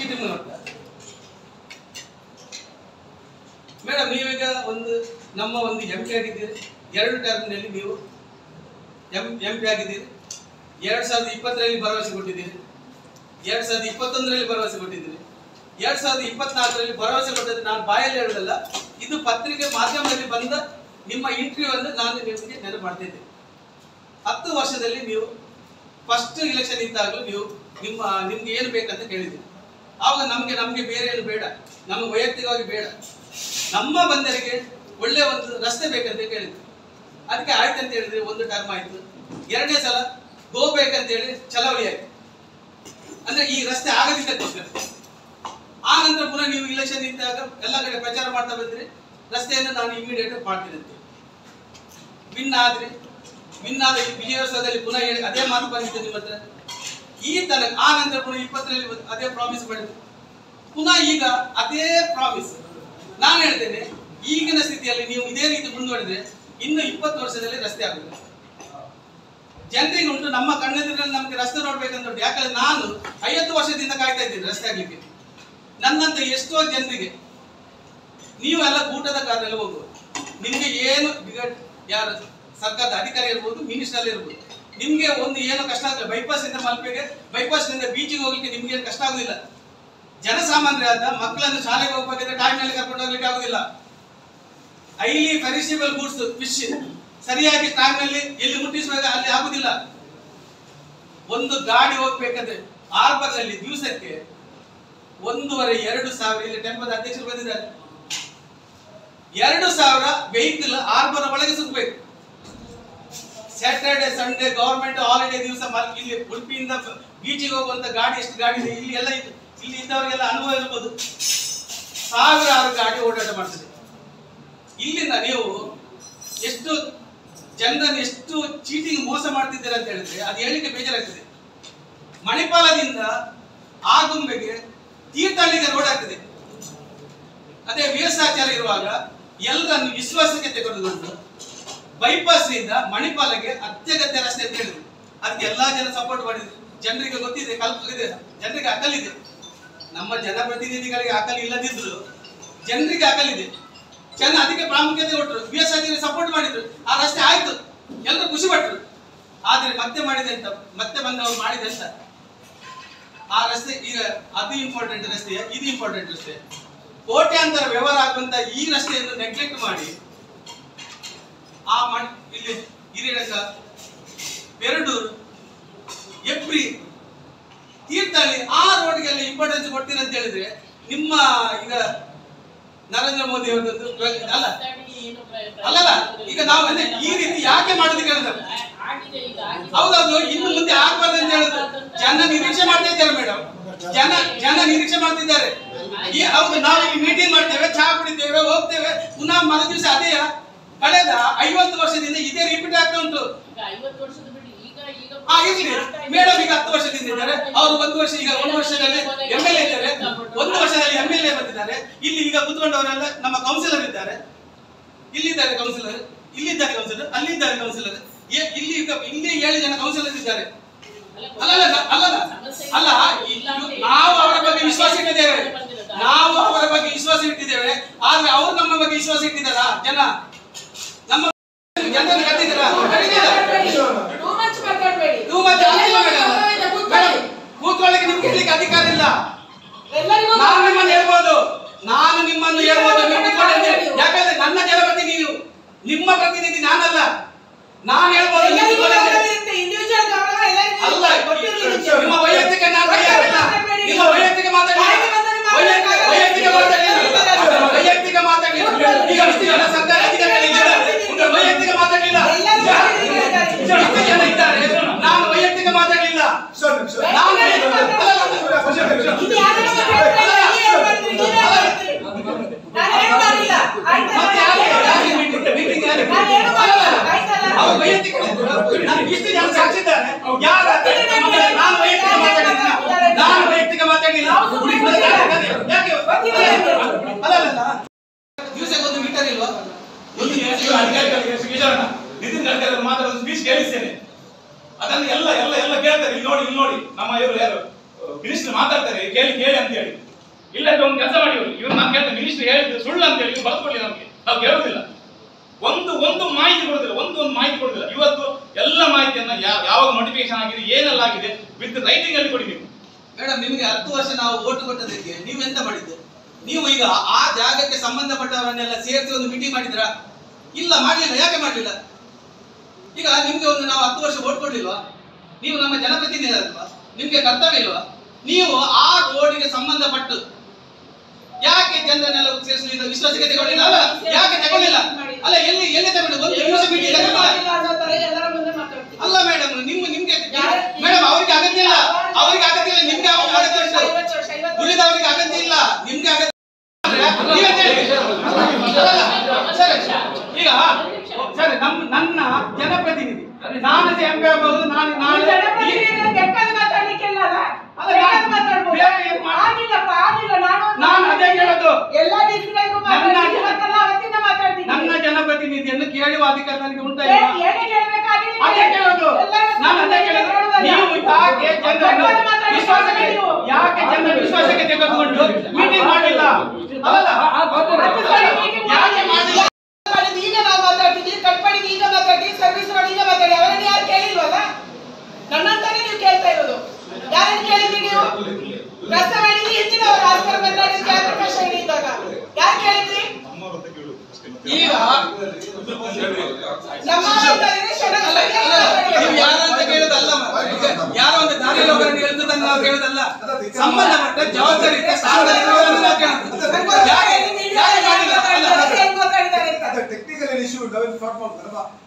Cheating ಮಾಡ್ತಾರೆ madam ನೀವೀಗ ಒಂದು ನಮ್ಮ ಒಂದು ಎಂ ಪಿ ಆಗಿದ್ದೀರಿ ಎರಡು ಟರ್ಮ್ನಲ್ಲಿ ನೀವು ಎಂ ಎಂ ಪಿ ಆಗಿದ್ದೀರಿ ಎರಡು ಸಾವಿರದ ಇಪ್ಪತ್ತರಲ್ಲಿ ಭರವಸೆ ಕೊಟ್ಟಿದ್ದೀರಿ ಎರಡು ಸಾವಿರದ ಇಪ್ಪತ್ತೊಂದರಲ್ಲಿ ಭರವಸೆ ಕೊಟ್ಟಿದ್ದೀರಿ ಎರಡು ಸಾವಿರದ ಇಪ್ಪತ್ನಾಲ್ಕರಲ್ಲಿ ಭರವಸೆ ಕೊಟ್ಟದ್ದು ನಾನು ಬಾಯಲ್ಲಿ ಹೇಳೋದಲ್ಲ ಇದು ಪತ್ರಿಕೆ ಮಾಧ್ಯಮದಲ್ಲಿ ಬಂದ ನಿಮ್ಮ ಇಂಟರ್ವ್ಯೂ ಅನ್ನು ನಾನು ನಿಮಗೆ ನೆನಪು ಮಾಡ್ತಿದ್ದೆ ಹತ್ತು ವರ್ಷದಲ್ಲಿ ನೀವು ಫಸ್ಟ್ ಇಲೆಕ್ಷನ್ ಇದ್ದಾಗಲೂ ನೀವು ನಿಮ್ಮ ನಿಮ್ಗೆ ಏನು ಬೇಕಂತ ಕೇಳಿದ್ದೀರಿ ಆವಾಗ ನಮಗೆ ನಮಗೆ ಬೇರೆ ಏನು ಬೇಡ ನಮಗೆ ವೈಯಕ್ತಿಕವಾಗಿ ಬೇಡ ನಮ್ಮ ಬಂದರಿಗೆ ಒಳ್ಳೆ ಒಂದು ರಸ್ತೆ ಬೇಕಂತ ಕೇಳಿದ್ರು ಅದಕ್ಕೆ ಆಯ್ತು ಅಂತ ಹೇಳಿದ್ರೆ ಒಂದು ಟರ್ಮ್ ಆಯ್ತು ಎರಡನೇ ಸಲ ಗೋ ಬೇಕಂತ ಹೇಳಿ ಚಲಾವಣೆ ಆಯ್ತು ಅಂದ್ರೆ ಈ ರಸ್ತೆ ಆಗದಿದ್ದಕ್ಕೋಸ್ಕರ ಆ ನಂತರ ಪುನಃ ನೀವು ಇಲೆಕ್ಷನ್ ಇದ್ದಾಗ ಎಲ್ಲ ಕಡೆ ಪ್ರಚಾರ ಮಾಡ್ತಾ ಬಂದ್ರಿ ರಸ್ತೆಯನ್ನು ನಾನು ಇಮಿಡಿಯೇಟ್ ಮಾಡ್ತೀನಿ ಅಂತ ವಿನ್ ಆದ್ರಿ ವಿನ್ ಆದ ಈ ವಿಜಯೋತ್ಸವದಲ್ಲಿ ಪುನಃ ಹೇಳಿ ಅದೇ ಮಾತು ಬಂದಿತ್ತು ನಿಮ್ಮ ಹತ್ರ ಈ ತನಕ ಆ ನಂತರ ಪುನಃ ಇಪ್ಪತ್ತರಲ್ಲಿ ಬಂದು ಅದೇ ಪ್ರಾಮಿಸ್ ಮಾಡಿದ್ರು ಪುನಃ ಈಗ ಅದೇ ಪ್ರಾಮಿಸ್ ನಾನು ಹೇಳ್ತೇನೆ ಈಗಿನ ಸ್ಥಿತಿಯಲ್ಲಿ ನೀವು ಇದೇ ರೀತಿ ಮುಂದುವರೆದ್ರೆ ಇನ್ನು ಇಪ್ಪತ್ತು ವರ್ಷದಲ್ಲಿ ರಸ್ತೆ ಆಗುದಿಲ್ಲ ಜನರಿಗೆ ಉಂಟು ನಮ್ಮ ಕಣ್ಣೆದುರಲ್ಲಿ ನಮಗೆ ರಸ್ತೆ ನೋಡ್ಬೇಕಂತ ಉಂಟು ಯಾಕಂದ್ರೆ ನಾನು ಐವತ್ತು ವರ್ಷದಿಂದ ಕಾಯ್ತಾ ಇದ್ದೀನಿ ರಸ್ತೆ ಆಗ್ಲಿಕ್ಕೆ ನನ್ನಂತ ಎಷ್ಟೋ ಜನರಿಗೆ ನೀವೆಲ್ಲ ಊಟದ ಕಾರಲ್ಲಿ ಹೋಗುವ ನಿಮ್ಗೆ ಏನು ಬಿಗಟ್ ಯಾರು ಸರ್ಕಾರದ ಅಧಿಕಾರಿ ಇರ್ಬೋದು ಮಿನಿಸ್ಟರ್ ಇರ್ಬೋದು ನಿಮ್ಗೆ ಒಂದು ಏನು ಕಷ್ಟ ಆಗಲ್ಲ ಬೈಪಾಸ್ ಇಂದ ಮಲ್ಪೆಗೆ ಬೈಪಾಸ್ ನಿಂದ ಬೀಚಿಗೆ ಹೋಗ್ಲಿಕ್ಕೆ ನಿಮ್ಗೆ ಏನು ಕಷ್ಟ ಆಗುದಿಲ್ಲ ಜನಸಾಮಾನ್ಯರಾದ ಮಕ್ಕಳನ್ನು ಶಾಲೆಗೆ ಹೋಗ್ಬೇಕಿದ್ರೆ ಟೈಮ್ನಲ್ಲಿ ಕರ್ಕೊಂಡು ಹೋಗ್ಲಿಕ್ಕೆ ಆಗುದಿಲ್ಲ ಐಲಿ ಪೆರಿಸಿಬಲ್ ಗೂಡ್ಸ್ ಫಿಶ್ ಸರಿಯಾಗಿ ಟೈಮ್ನಲ್ಲಿ ಎಲ್ಲಿ ಮುಟ್ಟಿಸುವಾಗ ಅಲ್ಲಿ ಆಗುದಿಲ್ಲ ಒಂದು ಗಾಡಿ ಹೋಗ್ಬೇಕಾದ್ರೆ ಆರ್ಬರ್ನಲ್ಲಿ ದಿವಸಕ್ಕೆ ಒಂದೂವರೆ ಎರಡು ಸಾವಿರ ಇಲ್ಲಿ ಟೆಂಪದ ಅಧ್ಯಕ್ಷರು ಬಂದಿದ್ದಾರೆ ಎರಡು ಸಾವಿರ ವೆಹಿಕಲ್ ಆರ್ಬರ್ ಒಳಗೆ ಸುತ್ತಬೇಕು ಸ್ಯಾಟರ್ಡೆ ಸಂಡೇ ಗವರ್ಮೆಂಟ್ ಹಾಲಿಡೇ ದಿವಸ ಮಲ್- ಇಲ್ಲಿ ಉಡುಪಿಯಿಂದ ಬೀಚಿಗೆ ಹೋಗುವಂತ ಗಾಡಿ ಎಷ್ಟು ಗಾಡಿ ಇದೆ ಇಲ್ಲಿ ಎಲ್ಲ ಇದು ಇಲ್ಲಿ ಇದ್ದವರಿಗೆಲ್ಲ ಅನುಭವ ಇರ್ಬೋದು ಸಾವಿರಾರು ಗಾಡಿ ಓಡಾಟ ಮಾಡ್ತದೆ ಇಲ್ಲಿಂದ ನೀವು ಎಷ್ಟು ಜನರನ್ನು ಎಷ್ಟು ಚೀಟಿಂಗ್ ಮೋಸ ಮಾಡ್ತಿದ್ದೀರಾ ಅಂತ ಹೇಳಿದ್ರೆ ಅದು ಹೇಳಿಕೆ ಬೇಜಾರಾಗ್ತದೆ ಮಣಿಪಾಲದಿಂದ ಆಗುಂಬೆಗೆ ತೀರ್ಥಹಳ್ಳಿಗೆ ರೋಡ್ ಆಗ್ತದೆ ಅದೇ ವೀರಸಾಚಾರ ಇರುವಾಗ ಎಲ್ಲರನ್ನು ವಿಶ್ವಾಸಕ್ಕೆ ತೆಗೆದುಕೊಂಡು ಬೈಪಾಸ್ ನಿಂದ ಮಣಿಪಾಲಕ್ಕೆ ಅತ್ಯಗತ್ಯ ರಸ್ತೆ ಅಂತ ಹೇಳಿದ್ರು ಅದಕ್ಕೆ ಎಲ್ಲಾ ಜನ ಸಪೋರ್ಟ್ ಮಾಡಿದ್ರು ಜನರಿಗೆ ಗೊತ್ತಿದೆ ಕಲ್ಪ ಇದೆ ಜನರಿಗೆ ಅಕಲಿದೆ ನಮ್ಮ ಜನಪ್ರತಿನಿಧಿಗಳಿಗೆ ಅಕಲ್ ಇಲ್ಲದಿದ್ರು ಜನರಿಗೆ ಅಕಲಿದೆ ಜನ ಅದಕ್ಕೆ ಪ್ರಾಮುಖ್ಯತೆ ಕೊಟ್ಟರು ಬಿ ಎಸ್ ಸಪೋರ್ಟ್ ಮಾಡಿದ್ರು ಆ ರಸ್ತೆ ಆಯ್ತು ಎಲ್ಲರೂ ಖುಷಿ ಪಟ್ಟರು ಆದ್ರೆ ಮತ್ತೆ ಮಾಡಿದೆ ಅಂತ ಮತ್ತೆ ಬಂದವರು ಮಾಡಿದೆ ಅಂತ ಆ ರಸ್ತೆ ಈಗ ಅದು ಇಂಪಾರ್ಟೆಂಟ್ ರಸ್ತೆ ಇದು ಇಂಪಾರ್ಟೆಂಟ್ ರಸ್ತೆ ಕೋಟ್ಯಾಂತರ ವ್ಯವಹಾರ ಆಗುವಂತ ಈ ರಸ್ತೆಯನ್ನು ನೆಗ್ಲೆಕ್ಟ್ ಮಾಡಿ ಆ ಮಣ್ ಇಲ್ಲಿ ಹಿರಿಯಡಕ ಪೆರಡೂರು ಎಪ್ರಿ ತೀರ್ಥಹಳ್ಳಿ ಆ ರೋಡ್ಗೆಲ್ಲ ಇಂಪಾರ್ಟೆನ್ಸ್ ಕೊಡ್ತೀರಿ ಅಂತ ಹೇಳಿದ್ರೆ ನಿಮ್ಮ ಈಗ ನರೇಂದ್ರ ಮೋದಿ ಅವರದ್ದು ಅಲ್ಲ ಅಲ್ಲಲ್ಲ ಈಗ ನಾವು ಅಂದ್ರೆ ಈ ರೀತಿ ಯಾಕೆ ಮಾಡೋದಕ್ಕೆ ಹೇಳಿದ್ರು ಹೌದೌದು ಇನ್ನು ಮುಂದೆ ಆಗ್ಬಾರ್ದು ಅಂತ ಹೇಳಿದ್ರು ಜನ ನಿರೀಕ್ಷೆ ಮಾಡ್ತಾ ಇದ್ದಾರೆ ಮೇಡಮ್ ಜನ ಜನ ನಿರೀಕ್ಷೆ ಮಾಡ್ತಿದ್ದಾರೆ ಈ ಹೌದು ನಾವು ಈ ಮೀಟಿಂಗ್ ಮಾಡ್ತೇವೆ ಚಹಾ ಕುಡಿತೇವೆ ಹೋಗ್ತೇವೆ ಪುನಃ ಮರು ದಿವಸ ಅದೇ ಕಳೆದ ಐವತ್ತು ವರ್ಷದಿಂದ ಇದೇ ರಿಪೀಟ್ ಆಗ್ತಾ ಉಂಟು ಆ ಇರ್ಲಿ ಮೇಡಮ್ ಈಗ ಹತ್ತು ವರ್ಷದಿಂದ ಇದ್ದಾರೆ ಅವರು ಒಂದು ವರ್ಷ ಈಗ ಒಂದು ವರ್ಷದಲ್ಲಿ ಎಂ ಎಲ್ ಎ ಇದ್ದಾರೆ ಒಂದು ವರ್ಷದಲ್ಲಿ ಎಂ ಎಲ್ ಎ ಬಂದಿದ್ದಾರೆ ಇಲ್ಲಿ ಈಗ ಕುತ್ಕೊಂಡವರೆಲ್ಲ ನಮ್ಮ ಕೌನ್ಸಿಲರ್ ಇದ್ದಾರೆ ಇಲ್ಲಿದ್ದಾರೆ ಕೌನ್ಸಿಲರ್ ಇಲ್ಲಿದ್ದಾರೆ ಕೌನ್ಸಿಲರ್ ಅಲ್ಲಿದ್ದಾರೆ ಕೌನ್ಸಿಲರ್ ಇಲ್ಲಿ ಈಗ ಇಲ್ಲಿ ಏಳು ಜನ ಕೌನ್ಸಿಲರ್ ಇದ್ದಾರೆ ಅಲ್ಲಲ್ಲ ಅಲ್ಲಲ್ಲ ಅಲ್ಲ ಈ- ನಾವು ಅವರ ಬಗ್ಗೆ ವಿಶ್ವಾಸ ಇಟ್ಟಿದ್ದೇವೆ ನಾವು ಅವರ ಬಗ್ಗೆ ವಿಶ್ವಾಸ ಇಟ್ಟಿದ್ದೇವೆ ಆದ್ರೆ ಅವರು ನಮ್ಮ ಬಗ್ಗೆ ವಿಶ್ವಾಸ ಇಟ್ಟಿದ್ದಾರಾ ಜನ ನಮ್ಮ ಜನರನ್ನು ಕಟ್ಟಿದ್ದೀರಾ ಕಟ್ಟಿದ್ದೀರಾ? ನೀವು ಮತ್ತೆ ಆಗಿಲ್ಲ ಮೇಡಮ್ ಮೇಡಮ್ ಕೂತ್ಕೊಳ್ಳಿಕ್ಕೆ ನಿಮ್ಗೆ ಇರ್ಲಿಕ್ಕೆ ಅಧಿಕಾರ ಇಲ್ಲ ನಾನು ನಿಮ್ಮನ್ನು ಹೇಳ್ಬೋದು ನಾನು ನಿಮ್ಮನ್ನು ಹೇಳ್ಬೋದು ನೀವು ಕೂತ್ಕೊಂಡಿದ್ದೀರಿ. ಯಾಕಂದ್ರೆ ನನ್ನ ಜನಪ್ರತಿನಿಧಿ ನೀವು ನಿಮ್ಮ ಪ್ರತಿನಿಧಿ ನಾನಲ್ಲ ನಾನು ಹೇಳ್ಬೋದು ನೀವು ಕೂತ್ಕೊಂಡಿದ್ದೀರಿ. ಅಲ್ಲ ನಿಮ್ಮ ವೈಯಕ್ತಿಕ ನಾನು ಕೈಯಾರಿಲ್ಲ ನಿಮ್ಮ ವೈಯಕ್ತಿಕ ಮಾತಾಡಲಿಲ್ಲ ವೈಯಕ್ತಿಕ ವೈಯಕ್ತಿಕ ಮಾತಾಡಲಿಲ್ಲ ವೈಯಕ್ತಿಕ ಮಾತಾಡಲಿಲ್ಲ ಈಗ ಇಷ್ಟು ಜನ ಸರ್ಕಾರ ಅಧಿಕಾರಿಗಳಿದ್ದಾರೆ ಉಂಟು, ವೈಯಕ್ತಿಕ ಮಾತಾಡಲಿಲ್ಲ ಇಷ್ಟು ಜನ ಇದ್ದಾರೆ ನಾನು ವೈಯಕ್ತಿಕ ಮಾತಾಡಲಿಲ್ಲ ನಾನು ಮತ್ತೆ ಯಾಕೆ ಯಾಕೆ ಮೀಟಿಂಗ್ ಮೀಟಿಂಗ್ ಯಾಕೆ ಅವ್ರು ವೈಯಕ್ತಿಕ ನಾನು ಇಷ್ಟು ಜನ ಸಾಕ್ಷಿದ್ದಾರೆ ಯಾರ ನಾನು ವೈಯಕ್ತಿಕ ಮಾತಾಡಿಲ್ಲ ನಾನು ವೈಯಕ್ತಿಕ ಮಾತಾಡಿಲ್ಲ ಯಾಕೆ ಅಲ್ಲಲ್ಲ ದಿವಸಕ್ಕೊಂದು ಮೀಟರ್ ಇಲ್ವಾ ಒಂದು ದಿವಸ ಅಧಿಕಾರಿಗಳಿಗೆ ವಿಚಾರಣ ನಿತಿನ್ ಗಡ್ಕರಿ ಮಾತಾಡೋದು ಸ್ಪೀಚ್ ಕೇಳಿಸ್ತೇನೆ ಅದನ್ನು ಎಲ್ಲ ಎಲ್ಲ ಎಲ್ಲ ಕೇಳ್ತಾರೆ ಇಲ್ಲಿ ನೋಡಿ ಇಲ್ಲಿ ನೋಡಿ ನಮ್ಮ ಇವರು ಯಾರು ಮಿನಿಸ್ಟರ್ ಮಾತಾಡ್ತಾರೆ ಕೇಳಿ ಕೇಳಿ ಅಂತ ಹೇಳಿ ಇಲ್ಲದ್ರೆ ಒಂದು ಕೆಲಸ ಮಾಡಿ ಇವರು ಇವ್ರು ನಾನು ಕೇಳ್ತೇನೆ ಮಿನಿಸ್ಟರ್ ಹೇಳಿದ್ದು ಸುಳ್ಳು ಅಂತ ಹೇಳಿ ಇವ್ರು ಬರ್ಕೊಳ್ಳಿ ನಮಗೆ ನಾವು ಕೇಳುವುದಿಲ್ಲ ಒಂದು ಒಂದು ಮಾಹಿತಿ ಕೊಡುದಿಲ್ಲ ಒಂದು ಒಂದು ಮಾಹಿತಿ ಕೊಡುದಿಲ್ಲ ಇವತ್ತು ಎಲ್ಲ ಮಾಹಿತಿಯನ್ನ ಯಾ- ಯಾವಾಗ ನೋಟಿಫಿಕೇಶನ್ ಆಗಿದೆ ಏನೆಲ್ಲ ಆಗಿದೆ ವಿತ್ ರೈಟಿಂಗ್ ಅಲ್ಲಿ ಕೊಡಿ ನೀವು ಮೇಡಮ್ ನಿಮಗೆ ಹತ್ತು ವರ್ಷ ನಾವು ಓಟು ಕೊಟ್ಟದಕ್ಕೆ ನೀವು ಎಂತ ಮಾಡಿದ್ದು ನೀವು ಈಗ ಆ ಜಾಗಕ್ಕೆ ಸಂಬಂಧಪಟ್ಟವರನ್ನೆಲ್ಲ ಸೇರಿಸಿ ಒಂದು ಮೀಟಿಂಗ್ ಮಾಡಿದ್ರಾ ಇಲ್ಲ ಮಾಡಲಿಲ್ಲ ಯಾಕೆ ಮಾಡಲಿಲ್ಲ ಈಗ ನಿಮ್ಗೆ ಒಂದು ನಾವು ಹತ್ತು ವರ್ಷ ಓಟ್ ಕೊಡ್ಲಿಲ್ವಾ ನೀವು ನಮ್ಮ ಜನಪ್ರತಿನಿಧಿ ಅಲ್ವಾ ನಿಮ್ಗೆ ಕರ್ತವ್ಯ ಇಲ್ವಾ ನೀವು ಆ ರೋಡಿಗೆ ಸಂಬಂಧಪಟ್ಟು ಯಾಕೆ ಜನರನ್ನೆಲ್ಲ ಸೇರಿಸಲಿಲ್ಲ ವಿಶ್ವಾಸಕ್ಕೆ ತಗೊಳ್ಳಿಲ್ಲ ಅಲ್ಲ ಯಾಕೆ ತಗೊಳ್ಳಿಲ್ಲ ಅಲ್ಲ ಎಲ್ಲಿ ಎಲ್ಲಿ ತಗೊಂಡು ಒಂದು ನಿಮಿಷ ಮೀಟಿಂಗ್ ತಗೊಂಡಿಲ್ಲ ಅಲ್ಲ ಮೇಡಮ್ ನಿಮ್ಮ ನಿಮ್ಗೆ ಮೇಡಮ್ ಅವ್ರಿಗೆ ಅಗತ್ಯ ಇಲ್ಲ ಅವ್ರಿಗೆ ಅಗತ್ಯ ಇಲ್ಲ ನಿಮ್ಗೆ ಅವ್ರಿಗೆ ಅಗತ್ಯ ಉಂಟು ಉಳಿದವರಿಗೆ ಅಗತ್ಯ ಇಲ್ಲ ನಿಮ್ಗೆ ಅಗತ್ಯ ನೀವೇ ಹೇಳಿ. ಅಲ್ಲ, ಸರಿ. ಈಗ ಸರಿ ನಮ್ಮ ನನ್ನ ಜನಪ್ರತಿನಿಧಿ ನಾನು ಎಂ ಪಿ ಆಗ್ಬಹುದು ನಾನು ನಾನು ಅಲ್ಲ, ನಾನು ಬೇರೆ ಏನ್ ಮಾಡ್- ನಾನು ಅದೇ ಕೇಳೋದು ನನ್ನ ಜನಪ್ರತಿನಿಧಿಯನ್ನು ಕೇಳುವ ಅಧಿಕಾರ ನನಗೆ ಉಂಟಾ ಇಲ್ವಾ? ಅದೇ ಕೇಳೋದು ನಾನು ಅದೇ ಕೇಳೋದು ನೀವು ಯಾಕೆ ಜನರನ್ನು ವಿಶ್ವಾಸಕ್ಕೆ ಯಾಕೆ ಜನರ ವಿಶ್ವಾಸಕ್ಕೆ ತೆಗೆದುಕೊಂಡು ಮೀಟಿಂಗ್ ಮಾಡಿಲ್ಲ ಅಲ್ಲ ಯಾಕೆ ಮಾಡಿಲ್ಲ ಈಗ ನಾವು ಮಾತಾಡ್ತಿದ್ವಿ ಕಟ್ಪಾಡಿಗೆ ಈಗ ಮಾತಾಡ್ತೀವಿ ಸರ್ವಿಸ್ ರೋಡ್ ಈಗ ಮಾತಾಡಿ ಅವರನ್ನ ಯಾರು ಕೇಳಿಲ್ವಲ್ಲ ನನ್ನಂತಾನೆ ನೀವು ಕೇಳ್ತಾ ಇರೋದು ಯಾರನ್ನು ಕೇಳಿದ್ರಿ ನೀವು ರಸ್ತೆ ಮಾಡಿದ್ರಿ ಹೆಚ್ಚಿನವರು ಆಸ್ಕರ್ ಬಂದಾಗ ಜಯಪ್ರಕಾಶ್ ಹೆಗಡೆ ಇದ್ದಾಗ ಯಾರು ಕೇಳಿದ್ರಿ ಈಗ ನಮ್ಮ ಮಾತಾಡಿದ್ರೆ ಷಡಕ್ಷ ಅಲ್ಲ, ಅಲ್ಲ, ನೀವು ಯಾರು ಅಂತ ಕೇಳೋದಲ್ಲ ಮಾರ್ರೆ. ಈಗ ಯಾರೋ ಒಂದು ದಾರಿಯಲ್ಲಿ ಹೋಗೋರನ್ನು ಹೇಳ್ತದನ್ನು ನಾವು ಕೇಳೋದಲ್ಲ ಸಂಬಂಧಪಟ್ಟ ಜವಾಬ್ದಾರಿ ಇದ್ದ ಸ್ಥಾನದಲ್ಲಿ ಇರುವವರನ್ನು ನಾವು ಕೇಳೋದು ಯಾಕೆ ಯಾಕೆ ಮಾಡಿಲ್ಲ ಅಲ್ಲ, ಹೆಂಗ್ ಮಾತಾಡಿದ್ದಾರೆ ಅಂತ ಟೆಕ್ನಿಕಲ್ ಇಶ್ಯೂ ನಾವೇನು ಸಾಲ್ವ್ ಮಾಡ್ತಾರಲ್ಲ